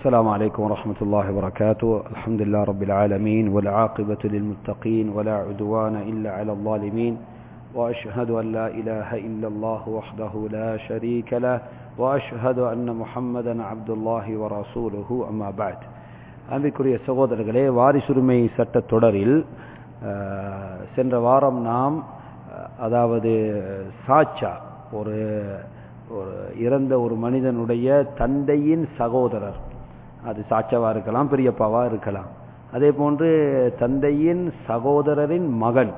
السلام عليكم ورحمة الله وبركاته الحمد لله رب العالمين والعاقبة للمتقين ولا عدوان إلا على الظالمين وأشهد أن لا إله إلا الله وحده لا شريك له وأشهد أن محمدا عبد الله ورسوله أما بعد அன்பிற்குரிய சகோதரர்களே வாரிசுரிமை சட்ட தொடரில் அஹ், சென்ற வாரம் நாம் அஹ், அதாவது சாச்சா ஒரு ஒரு இறந்த ஒரு மனிதனுடைய தந்தையின் சகோதரர் அது சாச்சாவா இருக்கலாம் பெரியப்பாவா இருக்கலாம் அதே போன்று தந்தையின் சகோதரரின் மகன்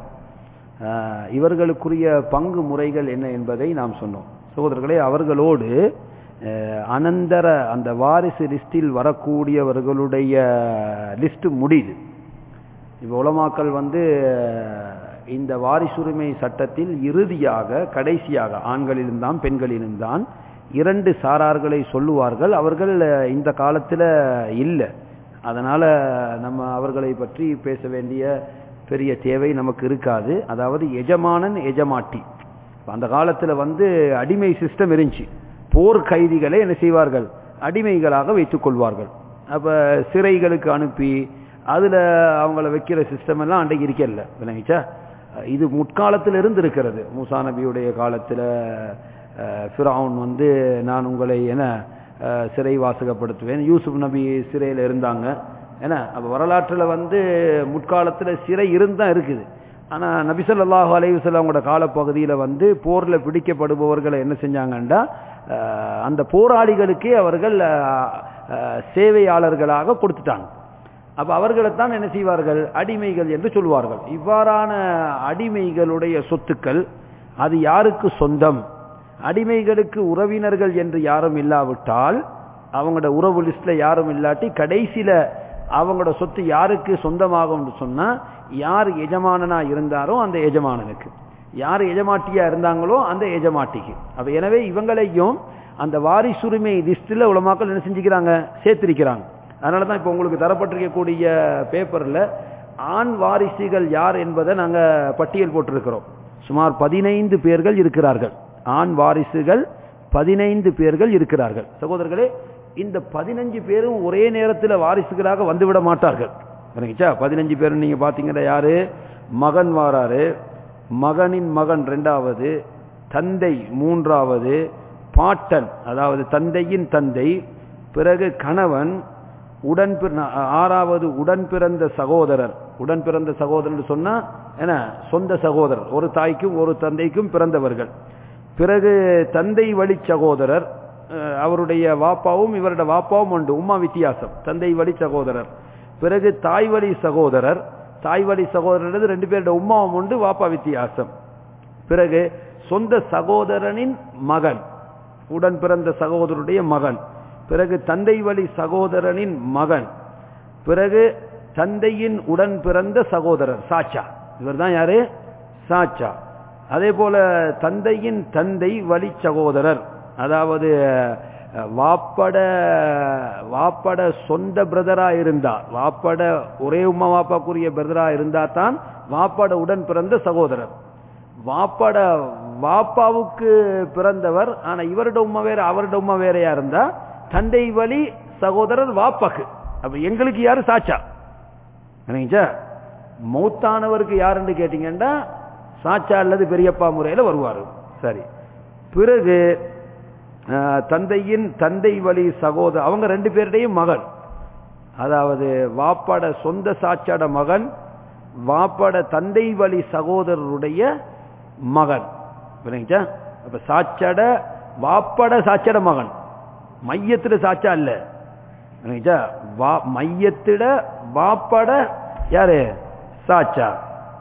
அஹ், இவர்களுக்குரிய பங்கு முறைகள் என்ன என்பதை நாம் சொன்னோம் சகோதரர்களே அவர்களோடு அஹ், அனந்தர அந்த வாரிசு லிஸ்டில் வரக்கூடியவர்களுடைய லிஸ்ட் முடியுது இப்போ உலமாக்கள் வந்து அஹ், இந்த வாரிசுரிமை சட்டத்தில் இறுதியாக கடைசியாக ஆண்களிலும் தான் பெண்களிலும் தான் இரண்டு சாரார்களை சொல்லுவார்கள் அவர்கள் அஹ், இந்த காலத்தில் இல்லை அதனால நம்ம அவர்களை பற்றி பேச வேண்டிய பெரிய தேவை நமக்கு இருக்காது அதாவது எஜமானன் எஜமாட்டி அந்த காலத்துல வந்து அடிமை சிஸ்டம் இருந்துச்சு போர் கைதிகளை என்ன செய்வார்கள் அடிமைகளாக வைத்துக் கொள்வார்கள் அப்ப சிறைகளுக்கு அனுப்பி அதுல அவங்கள வைக்கிற சிஸ்டம் எல்லாம் அன்றைக்கு இருக்கல விளங்கிச்சா இது முற்காலத்தில் இருந்து இருக்கிறது மூசா நபியுடைய காலத்துல அஹ், ஃபிரௌன் வந்து நான் உங்களை என்ன அஹ், சிறை வாசகப்படுத்துவேன் யூசுப் நபி சிறையில் இருந்தாங்க என்ன அப்ப வரலாற்றுல வந்து முற்காலத்துல சிறை இருந்தா இருக்குது ஆனா நபிசல்லாஹு அலைவசல்லம் அவங்களோட காலப்பகுதியில வந்து போர்ல பிடிக்கப்படுபவர்களை என்ன செஞ்சாங்கன்னா அஹ், அந்த போராளிகளுக்கே அவர்கள் அஹ், அஹ், சேவையாளர்களாக கொடுத்துட்டாங்க அப்ப அவர்களைத்தான் என்ன செய்வார்கள் அடிமைகள் என்று சொல்வார்கள் இவ்வாறான அடிமைகளுடைய சொத்துக்கள் அது யாருக்கு சொந்தம் அடிமைகளுக்கு உறவினர்கள் என்று யாரும் இல்லாவிட்டால் அவங்களோட உறவு லிஸ்ட்ல யாரும் இல்லாட்டி கடைசியில அவங்களோட சொத்து யாருக்கு சொந்தமாகும்னு சொன்னா யார் எஜமானனா இருந்தாரோ அந்த எஜமானனுக்கு யார் எஜமாட்டியா இருந்தாங்களோ அந்த எஜமாட்டிக்கு அப்ப எனவே இவங்களையும் அந்த வாரிசுரிமை லிஸ்ட்ல உலமாக்கள் என்ன செஞ்சுக்கிறாங்க சேர்த்திருக்கிறாங்க அதனால தான் இப்போ உங்களுக்கு தரப்பட்டிருக்கக்கூடிய பேப்பர்ல ஆண் வாரிசுகள் யார் என்பதை நாங்க பட்டியல் போட்டிருக்கிறோம் சுமார் பதினைந்து பேர்கள் இருக்கிறார்கள் ஆண் வாரிசுகள் பதினைந்து பேர்கள் இருக்கிறார்கள் சகோதரர்களே இந்த பதினஞ்சு பேரும் ஒரே நேரத்தில் வாரிசுகளாக வந்துவிட மாட்டார்கள் சரிங்களா பதினஞ்சு பேரும் நீங்க பாத்தீங்கன்னா யாரு மகன் வாராரு மகனின் மகன் ரெண்டாவது தந்தை மூன்றாவது பாட்டன் அதாவது தந்தையின் தந்தை பிறகு கணவன் உடன் பிற- ஆறாவது உடன் பிறந்த சகோதரர் உடன் பிறந்த சகோதரர் சொன்னா என்ன சொந்த சகோதரர் ஒரு தாய்க்கும் ஒரு தந்தைக்கும் பிறந்தவர்கள் பிறகு தந்தை வழி சகோதரர் அஹ், அவருடைய வாப்பாவும் இவருடைய வாப்பாவும் உண்டு உம்மா வித்தியாசம் தந்தை வழி சகோதரர் பிறகு தாய் வழி சகோதரர் தாய் வழி சகோதரர் ரெண்டு பேருடைய உம்மாவும் உண்டு வாப்பா வித்தியாசம் பிறகு சொந்த சகோதரனின் மகன் உடன் பிறந்த சகோதரருடைய மகன் பிறகு தந்தை வழி சகோதரனின் மகன் பிறகு தந்தையின் உடன் பிறந்த சகோதரர் சாச்சா இவர்தான் யாரு சாச்சா அதே போல தந்தையின் தந்தை வழி சகோதரர் அதாவது அஹ், வாப்பட வாப்பட சொந்த பிரதரா இருந்தா வாப்பட ஒரே உம்மா வாப்பாக்குரிய பிரதரா இருந்தா தான் வாப்பட உடன் பிறந்த சகோதரர் வாப்பட வாப்பாவுக்கு பிறந்தவர் ஆனா இவருடைய உம்மா வேற அவருடைய உம்மா வேறையா இருந்தா தந்தை வழி சகோதரர் வாப்பாக்கு அப்ப எங்களுக்கு யாரு சாச்சா நினைச்சா மௌத்தானவருக்கு யாருன்னு கேட்டீங்கன்னா சாச்சா அல்லது பெரியப்பா முறையில வருவாரு சரி பிறகு அஹ், தந்தையின் தந்தை வழி சகோதரர் அவங்க ரெண்டு பேருடையும் மகன் அதாவது வாப்பாட சொந்த சாச்சாட மகன் வாப்பாட தந்தை வழி சகோதரருடைய மகன் புரியுங்களா அப்ப சாச்சாட வாப்பாட சாச்சாட மகன் மையத்துல சாச்சா இல்ல புரியுங்களா? வா மையத்திட வாப்பாட யாரு சாச்சா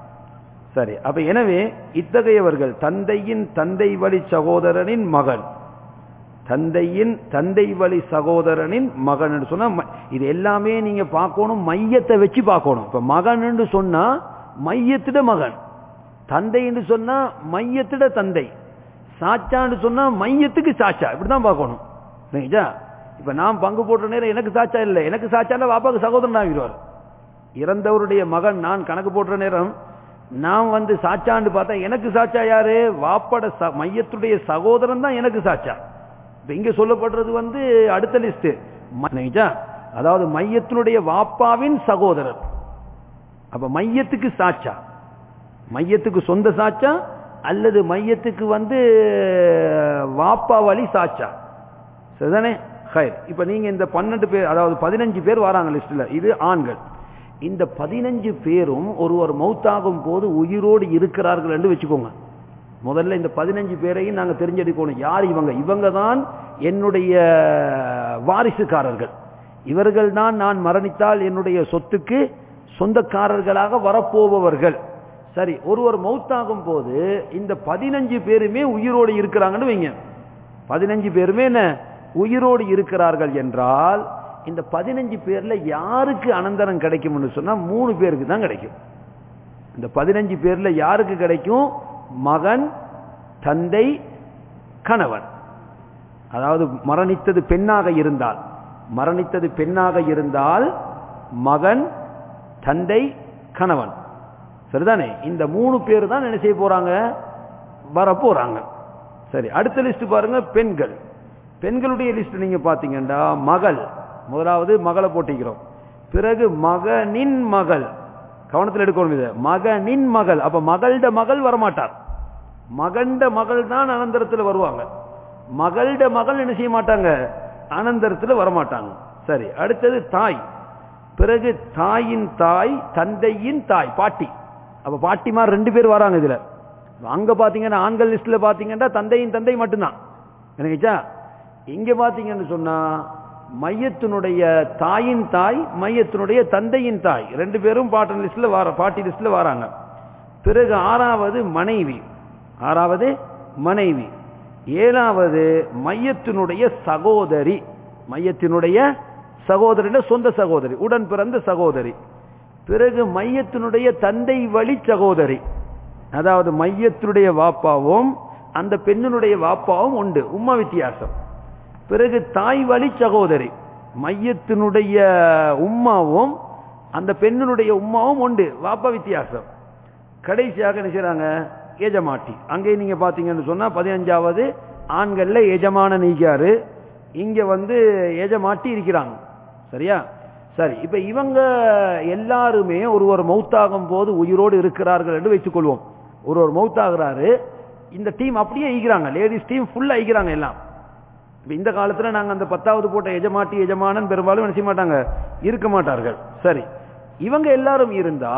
சரி அப்ப எனவே இத்தகையவர்கள் தந்தையின் தந்தை வழி சகோதரனின் மகன் தந்தையின் தந்தை வழி சகோதரனின் மகன் சொன்னா ம- இது எல்லாமே நீங்க பார்க்கணும் மையத்தை வச்சு பார்க்கணும் இப்ப மகன் சொன்னா மையத்திட மகன் தந்தைன்னு சொன்னா மையத்திட தந்தை சாச்சான்னு சொன்னா மையத்துக்கு சாச்சா இப்படிதான் பார்க்கணும் சரிங்களா இப்ப நான் பங்கு போட்ட நேரம் எனக்கு சாச்சா இல்லை எனக்கு சாச்சா வாப்பாக்கு சகோதரன் ஆகிடுவார் இறந்தவருடைய மகன் நான் கணக்கு போடுற நேரம் நான் வந்து சாச்சான்னு பார்த்தா எனக்கு சாச்சா யாரு வாப்பட ச- மையத்துடைய சகோதரன் தான் எனக்கு சாச்சா இப்ப இங்க சொல்லப்படுறது வந்து அடுத்த லிஸ்ட் அதாவது மையத்தினுடைய வாப்பாவின் சகோதரர் அப்ப மையத்துக்கு சாட்சா மையத்துக்கு சொந்த சாட்சா அல்லது மையத்துக்கு வந்து வாப்பா வழி சாட்சா சரிதானே ஹைர் இப்ப நீங்க இந்த பன்னெண்டு பேர் அதாவது பதினஞ்சு பேர் வராங்க லிஸ்ட்ல இது ஆண்கள் இந்த பதினஞ்சு பேரும் ஒருவர் மௌத்தாகும் போது உயிரோடு இருக்கிறார்கள் என்று வச்சுக்கோங்க முதல்ல இந்த பதினஞ்சு பேரையும் நாங்க தெரிஞ்செடுக்கணும் யார் இவங்க இவங்க தான் என்னுடைய வாரிசுக்காரர்கள் இவர்கள் தான் நான் மரணித்தால் என்னுடைய சொத்துக்கு சொந்தக்காரர்களாக வரப்போபவர்கள் சரி ஒருவர் மௌத்தாகும் போது இந்த பதினஞ்சு பேருமே உயிரோடு இருக்கிறாங்கன்னு வைங்க பதினஞ்சு பேருமே என்ன உயிரோடு இருக்கிறார்கள் என்றால் இந்த பதினஞ்சு பேர்ல யாருக்கு அனந்தரம் கிடைக்கும்னு சொன்னா மூணு பேருக்கு தான் கிடைக்கும் இந்த பதினஞ்சு பேர்ல யாருக்கு கிடைக்கும் மகன் தந்தை கணவன் அதாவது மரணித்தது பெண்ணாக இருந்தால் மரணித்தது பெண்ணாக இருந்தால் மகன் தந்தை கணவன் சரிதானே இந்த மூணு பேர் தான் என்ன செய்ய போறாங்க வர போறாங்க சரி அடுத்த லிஸ்ட் பாருங்க பெண்கள் பெண்களுடைய லிஸ்ட் நீங்க பாத்தீங்கன்னா மகள் முதலாவது மகளை போட்டிக்கிறோம் பிறகு மகனின் மகள் கவனத்தில் எடுக்கணும் இது மகனின் மகள் அப்ப மகள்ட மகள் வரமாட்டார் மகண்ட மகள் தான் அனந்தரத்தில் வருவாங்க மகள்ட மகள் என்ன செய்ய மாட்டாங்க அனந்தரத்தில் வரமாட்டாங்க சரி அடுத்தது தாய் பிறகு தாயின் தாய் தந்தையின் தாய் பாட்டி அப்ப பாட்டிமார் ரெண்டு பேர் வராங்க இதுல அங்க பாத்தீங்கன்னா ஆண்கள் லிஸ்ட்ல பாத்தீங்கன்னா தந்தையின் தந்தை மட்டும்தான் எனக்குச்சா இங்க பாத்தீங்கன்னு சொன்னா மையத்தினுடைய தாயின் தாய் மையத்தினுடைய தந்தையின் தாய் ரெண்டு பேரும் பாட்டன் லிஸ்ட்ல வர பாட்டி லிஸ்ட்ல வராங்க பிறகு ஆறாவது மனைவி ஆறாவது மனைவி ஏழாவது மையத்தினுடைய சகோதரி மையத்தினுடைய சகோதரி சொந்த சகோதரி உடன் பிறந்த சகோதரி பிறகு மையத்தினுடைய தந்தை வழி சகோதரி அதாவது மையத்தினுடைய வாப்பாவும் அந்த பெண்ணினுடைய வாப்பாவும் உண்டு உம்மா வித்தியாசம் பிறகு தாய் வழி சகோதரி மையத்தினுடைய உம்மாவும் அந்த பெண்ணினுடைய உம்மாவும் உண்டு வாப்பா வித்தியாசம் கடைசியாக என்ன செய்றாங்க எஜமாட்டி அங்கே நீங்க பாத்தீங்கன்னு சொன்னா பதினஞ்சாவது ஆண்கள்ல எஜமான நீக்காரு இங்க வந்து எஜமாட்டி இருக்கிறாங்க சரியா சரி இப்ப இவங்க எல்லாருமே ஒருவர் மௌத்தாகும் போது உயிரோடு இருக்கிறார்கள் என்று வைத்துக் கொள்வோம் ஒருவர் மௌத்தாகிறாரு இந்த டீம் அப்படியே ஈகிறாங்க லேடிஸ் டீம் ஃபுல்லா ஈகிறாங்க எல்லாம் இந்த காலத்துல நாங்க அந்த பத்தாவது போட்ட எஜமாட்டி எஜமானன் பெரும்பாலும் என்ன செய்ய மாட்டாங்க இருக்க மாட்டார்கள் சரி இவங்க எல்லாரும் இருந்தா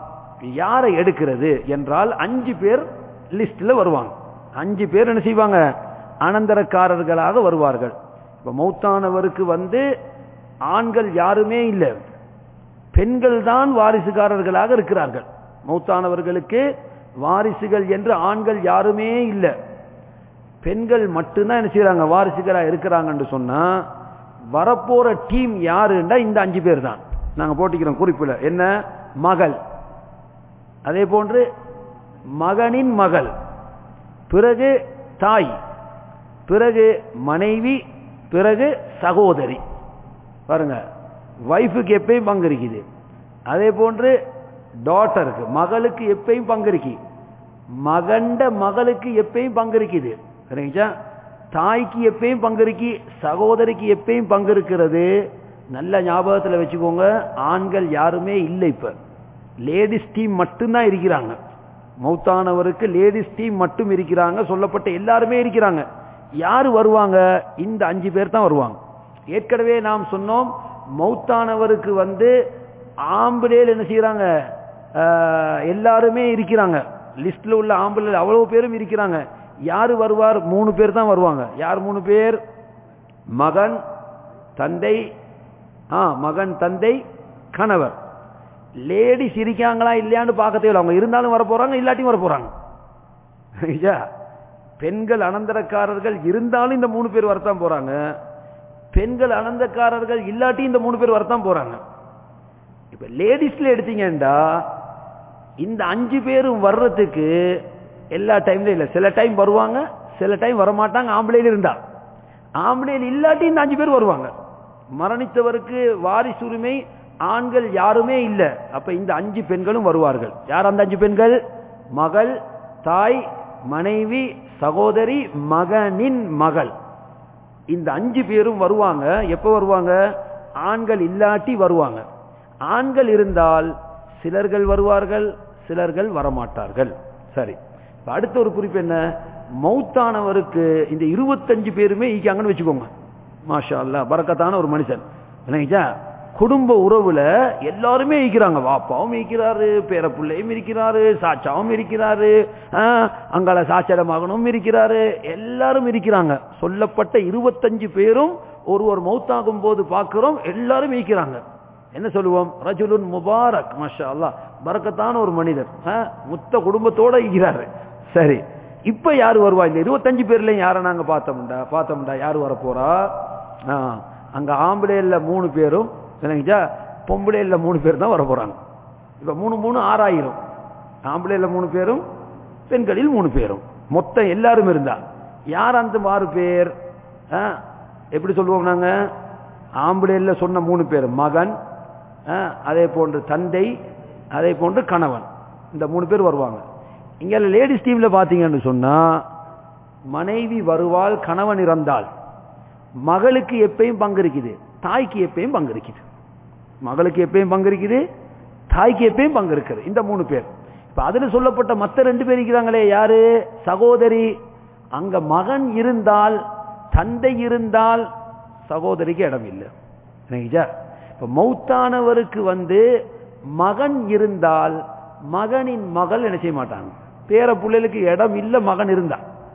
யாரை எடுக்கிறது என்றால் அஞ்சு பேர் லிஸ்ட்ல வருவாங்க அஞ்சு பேர் என்ன செய்வாங்க அனந்தரக்காரர்களாக வருவார்கள் இப்ப மௌத்தானவருக்கு வந்து ஆண்கள் யாருமே இல்லை பெண்கள் தான் வாரிசுக்காரர்களாக இருக்கிறார்கள் மௌத்தானவர்களுக்கு வாரிசுகள் என்று ஆண்கள் யாருமே இல்லை பெண்கள் மட்டும்தான் என்ன செய்யறாங்க வாரிசுகளா இருக்கிறாங்கன்னு சொன்னா வரப்போற டீம் யாருன்னா இந்த அஞ்சு பேர் தான் நாங்க போட்டிக்கிறோம் குறிப்பில் என்ன மகள் அதே போன்று மகனின் மகள் பிறகு தாய் பிறகு மனைவி பிறகு சகோதரி பாருங்க வைஃபுக்கு எப்பயும் பங்கு இருக்குது அதே போன்று டாட்டருக்கு மகளுக்கு எப்பயும் பங்கு இருக்கு மகண்ட மகளுக்கு எப்பயும் பங்கு இருக்குது சரிங்களா தாய்க்கு எப்பயும் பங்கு இருக்கு சகோதரிக்கு எப்பயும் பங்கு இருக்கிறது நல்ல ஞாபகத்தில் வச்சுக்கோங்க ஆண்கள் யாருமே இல்லை இப்ப லேடிஸ் டீம் மட்டும்தான் இருக்கிறாங்க மௌத்தானவருக்கு லேடிஸ் டீம் மட்டும் இருக்கிறாங்க சொல்லப்பட்ட எல்லாருமே இருக்கிறாங்க யாரு வருவாங்க இந்த அஞ்சு பேர் தான் வருவாங்க ஏற்கனவே நாம் சொன்னோம் மௌத்தானவருக்கு வந்து ஆம்பளேல் என்ன செய்யறாங்க எல்லாருமே இருக்கிறாங்க லிஸ்ட்ல உள்ள ஆம்பளை அவ்வளவு பேரும் இருக்கிறாங்க யாரு வருவார் மூணு பேர் தான் வருவாங்க யார் மூணு பேர் மகன் தந்தை ஆ மகன் தந்தை கணவர் லேடிஸ் இருக்காங்களா இல்லையான்னு பார்க்க தேவை அவங்க இருந்தாலும் வர போறாங்க இல்லாட்டியும் வர போறாங்க பெண்கள் அனந்தரக்காரர்கள் இருந்தாலும் இந்த மூணு பேர் வரத்தான் போறாங்க பெண்கள் அனந்தக்காரர்கள் இல்லாட்டி இந்த மூணு பேர் வரத்தான் போறாங்க இப்ப லேடிஸ்ல எடுத்தீங்கன்னா இந்த அஞ்சு பேரும் வர்றதுக்கு எல்லா டைம்ல இல்ல சில டைம் வருவாங்க சில டைம் வரமாட்டாங்க ஆம்பளையில இருந்தா ஆம்பளையில் இல்லாட்டி இந்த அஞ்சு பேர் வருவாங்க மரணித்தவருக்கு வாரிசு உரிமை ஆண்கள் யாருமே இல்ல அப்ப இந்த அஞ்சு பெண்களும் வருவார்கள் யார் அந்த அஞ்சு பெண்கள் மகள் தாய் மனைவி சகோதரி மகனின் மகள் இந்த அஞ்சு பேரும் வருவாங்க எப்ப வருவாங்க ஆண்கள் இல்லாட்டி வருவாங்க ஆண்கள் இருந்தால் சிலர்கள் வருவார்கள் சிலர்கள் வரமாட்டார்கள் சரி இப்ப அடுத்த ஒரு குறிப்பு என்ன மௌத்தானவருக்கு இந்த இருபத்தஞ்சு பேருமே ஈக்காங்கன்னு வச்சுக்கோங்க மாஷா அல்லா பறக்கத்தான ஒரு மனுஷன் இல்லைங்களா குடும்ப உறவுல எல்லாருமே இருக்கிறாங்க வாப்பாவும் இருக்கிறாரு பேரப்புள்ளையும் இருக்கிறாரு சாச்சாவும் இருக்கிறாரு ஆஹ், அங்கால சாச்சட மகனும் இருக்கிறாரு எல்லாரும் இருக்கிறாங்க சொல்லப்பட்ட இருபத்தஞ்சு பேரும் ஒருவர் மௌத்தாகும் போது பார்க்கிறோம் எல்லாரும் இருக்கிறாங்க என்ன சொல்லுவோம் ரஜுலுன் முபாரக் மாஷா அல்லாஹ் பரக்கத்தான ஒரு மனிதர் ஆஹ், மொத்த குடும்பத்தோட இருக்கிறாரு சரி இப்ப யாரு வருவா இந்த இருபத்தஞ்சு பேர்லயும் யாரை நாங்க பார்த்தோம்டா பார்த்தோம்டா யாரு வரப்போறா ஆ, அங்க ஆம்பளைல மூணு பேரும் இல்லைங்கச்சா பொம்பளைல மூணு பேர் தான் வர போறாங்க இப்ப மூணு மூணு ஆறாயிரம் ஆம்பளைல மூணு பேரும் பெண்களில் மூணு பேரும் மொத்தம் எல்லாரும் இருந்தா யார் அந்த ஆறு பேர் ஆ, எப்படி சொல்லுவோம் நாங்க ஆம்பளைல சொன்ன மூணு பேர் மகன் ஆ, அதே போன்று தந்தை அதே போன்று கணவன் இந்த மூணு பேர் வருவாங்க இங்க லேடிஸ் டீம்ல பாத்தீங்கன்னு சொன்னா மனைவி வருவாள் கணவன் இறந்தாள் மகளுக்கு எப்பயும் பங்கு இருக்குது தாய்க்கு எப்பயும் பங்கு இருக்குது மகளுக்கு எப்பயும் பங்கு இருக்குது தாய்க்கு எப்பயும் பங்கு இருக்குது இந்த மூணு பேர் இப்ப அதுல சொல்லப்பட்ட மத்த ரெண்டு பேர் இருக்கிறாங்களே யாரு சகோதரி அங்க மகன் இருந்தால் தந்தை இருந்தால் சகோதரிக்கு இடம் இல்லை சரிங்களா? இப்ப மௌத்தானவருக்கு வந்து மகன் இருந்தால் மகனின் மகள் என்ன செய்ய மாட்டாங்க பேர பிள்ளைகளுக்கு இடம் இல்ல மகன் இருந்தா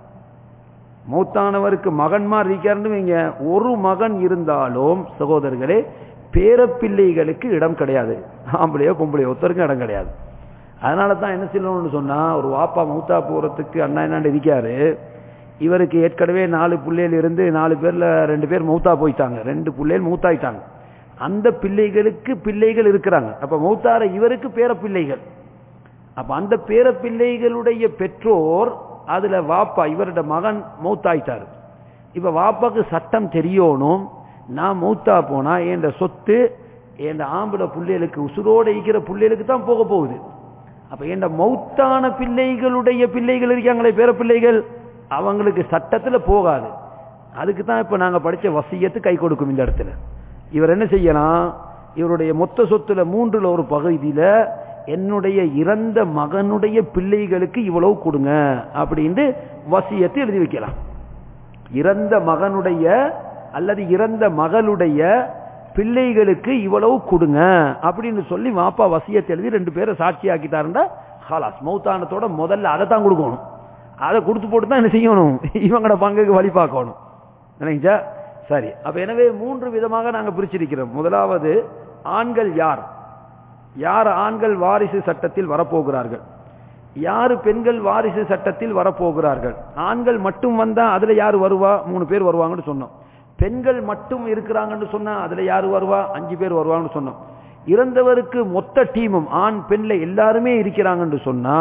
மூத்தானவருக்கு மகன்மார் இருக்காருன்னு வைங்க ஒரு மகன் இருந்தாலும் சகோதரர்களே பேரப்பிள்ளைகளுக்கு இடம் கிடையாது ஆம்பளையோ பொம்பளையோ ஒருத்தருக்கும் இடம் கிடையாது அதனால தான் என்ன செய்யணும்னு சொன்னா ஒரு வாப்பா மூத்தா போறதுக்கு அண்ணா என்னாண்டு இருக்காரு இவருக்கு ஏற்கனவே நாலு பிள்ளைகள் இருந்து நாலு பேர்ல ரெண்டு பேர் மூத்தா போயிட்டாங்க ரெண்டு பிள்ளைகள் மூத்தாயிட்டாங்க அந்த பிள்ளைகளுக்கு பிள்ளைகள் இருக்கிறாங்க அப்ப மூத்தார இவருக்கு பேர பிள்ளைகள் அப்ப அந்த பேர பிள்ளைகளுடைய பெற்றோர் அதுல வாப்பா இவரோட மகன் மௌத்தாயிட்டாரு இப்ப வாப்பாக்கு சட்டம் தெரியணும் நான் மௌத்தா போனா என் சொத்து என் ஆம்பளை பிள்ளைகளுக்கு உசுரோட இருக்கிற பிள்ளைகளுக்கு தான் போக போகுது அப்ப என் மௌத்தான பிள்ளைகளுடைய பிள்ளைகள் இருக்காங்களே பேர பிள்ளைகள் அவங்களுக்கு சட்டத்துல போகாது அதுக்கு தான் இப்ப நாங்க படிச்ச வசியத்து கை கொடுக்கும் இந்த இடத்துல இவர் என்ன செய்யலாம் இவருடைய மொத்த சொத்துல மூன்றுல ஒரு பகுதியில என்னுடைய இறந்த மகனுடைய பிள்ளைகளுக்கு இவ்வளவு கொடுங்க அப்படின்னு வசியத்தை எழுதி வைக்கலாம் இறந்த மகனுடைய அல்லது இறந்த மகளுடைய பிள்ளைகளுக்கு இவ்வளவு கொடுங்க அப்படின்னு சொல்லி வாப்பா வசியத்தை எழுதி ரெண்டு பேரை சாட்சி ஆக்கிட்டாருண்டா ஹலாஸ் மௌத்தானத்தோட முதல்ல அதை தான் கொடுக்கணும் அதை கொடுத்து போட்டு தான் என்ன செய்யணும் இவங்களோட பங்குக்கு வழி பார்க்கணும் நினைச்சா சரி அப்ப எனவே மூன்று விதமாக நாங்க பிரிச்சிருக்கிறோம் முதலாவது ஆண்கள் யார் யார் ஆண்கள் வாரிசு சட்டத்தில் வரப்போகிறார்கள் யாரு பெண்கள் வாரிசு சட்டத்தில் வரப்போகிறார்கள் ஆண்கள் மட்டும் வந்தா அதுல யாரு வருவா மூணு பேர் வருவாங்கன்னு சொன்னோம் பெண்கள் மட்டும் இருக்கிறாங்கன்னு சொன்னா அதுல யாரு வருவா அஞ்சு பேர் வருவாங்கன்னு சொன்னோம் இறந்தவருக்கு மொத்த டீமும் ஆண் பெண்ல எல்லாருமே இருக்கிறாங்கன்னு சொன்னா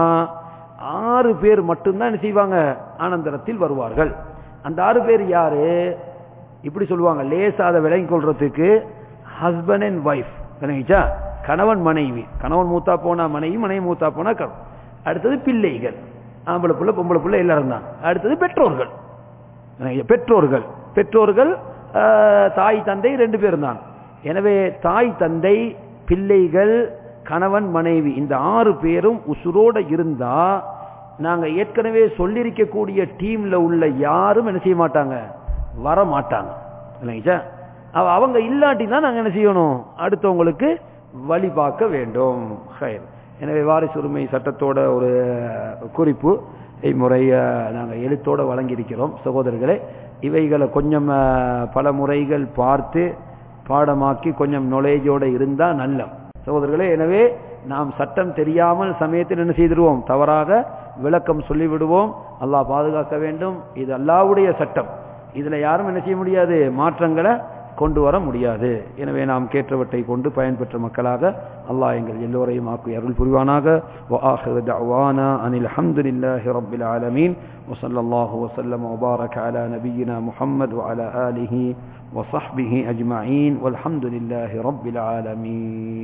ஆறு பேர் மட்டும்தான் என்ன செய்வாங்க ஆனந்தரத்தில் வருவார்கள் அந்த ஆறு பேர் யாரு இப்படி சொல்லுவாங்க லேசா அதை விளங்கி கொள்றதுக்கு ஹஸ்பண்ட் அண்ட் ஒய்ஃப் விளங்கிச்சா கணவன் மனைவி கணவன் மூத்தா போனா மனைவி மனைவி மூத்தா போனா கணவன் அடுத்தது பிள்ளைகள் ஆம்பளை புள்ள பொம்பளை புள்ள எல்லாரும் தான் அடுத்தது பெற்றோர்கள் விளங்கிச்சா? பெற்றோர்கள் பெற்றோர்கள் ஆஹ், தாய் தந்தை ரெண்டு பேரும் தான் எனவே தாய் தந்தை பிள்ளைகள் கணவன் மனைவி இந்த ஆறு பேரும் உசுரோட இருந்தா நாங்க ஏற்கனவே சொல்லியிருக்கக்கூடிய டீம்ல உள்ள யாரும் என்ன செய்ய மாட்டாங்க வர மாட்டாங்க இல்லைங்களா அவ- அவங்க இல்லாட்டி தான் நாங்க என்ன செய்யணும் அடுத்தவங்களுக்கு வழி பார்க்க வேண்டும் ஹைர். எனவே வாரிசு உரிமை சட்டத்தோட ஒரு குறிப்பு இம்முறை அஹ், நாங்க எழுத்தோட வழங்கியிருக்கிறோம் சகோதரர்களே இவைகளை கொஞ்சம் அஹ், பல முறைகள் பார்த்து பாடமாக்கி கொஞ்சம் நொலேஜோட இருந்தா நல்ல சகோதரர்களே எனவே நாம் சட்டம் தெரியாமல் சமயத்தில் என்ன செய்திருவோம் தவறாக விளக்கம் சொல்லிவிடுவோம் அல்லாஹ் பாதுகாக்க வேண்டும் இது அல்லாஹ்வுடைய சட்டம் இதுல யாரும் என்ன செய்ய முடியாது மாற்றங்களை கொண்டு வர முடியாது எனவே நாம் கேட்டவற்றை கொண்டு பயன்பெற்ற மக்களாக அல்லாஹ் எங்கள் எல்லோரையும் ஆக்கி அருள் புரிவானாக وآخر دعوانا أن الحمد لله رب العالمين وصلى الله وسلم وبارك على نبينا محمد وعلى آله وصحبه أجمعين والحمد لله رب العالمين